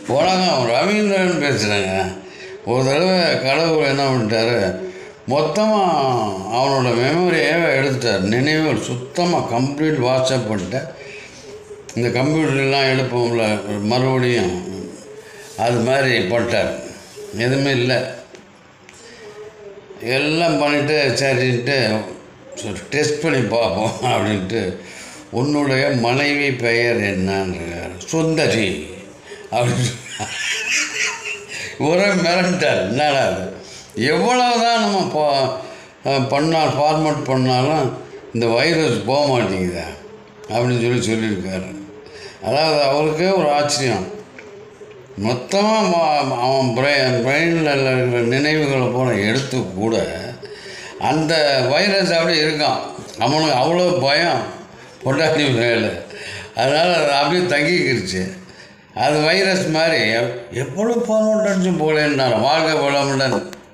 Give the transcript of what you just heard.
உலகம் ரவீந்திரன் பேசுகிறேங்க ஒரு தடவை கடவுள் என்ன பண்ணிட்டாரு மொத்தமாக அவனோட மெமரியை எடுத்துட்டார் நினைவுகள் சுத்தமாக கம்ப்ளீட் வாட்ஸ்அப் பண்ணிட்டு இந்த கம்ப்யூட்டர்லாம் எழுப்போம்ல மறுபடியும் அது மாதிரி பண்ணிட்டார் எதுவுமே இல்லை எல்லாம் பண்ணிவிட்டு சரின்ட்டு சரி டெஸ்ட் பண்ணி பார்ப்போம் அப்படின்ட்டு உன்னுடைய மனைவி பெயர் என்னன்றார் சுந்தரி அப்படின்னு ஒரே மிரண்டார் என்னடா அது எவ்வளவு தான் நம்ம போ பண்ணால் ஃபார்மேட் பண்ணாலும் இந்த வைரஸ் போக மாட்டேங்குதா அப்படின்னு சொல்லி சொல்லியிருக்காரு அதாவது அவருக்கே ஒரு ஆச்சரியம் மொத்தமாக அவன் பிரெயின் பிரெயினில் இருக்கிற நினைவுகளை போல எடுத்து கூட அந்த வைரஸ் அப்படியே இருக்கான் அவனுக்கு அவ்வளோ பயம் பொண்டாட்டி மேலே அதனால் அது அப்படியே தங்கிக்கிருச்சு அது வைரஸ் மாதிரி எவ்வளோ போன போலேன்னாரு வாழ்க்கை வளமுடன்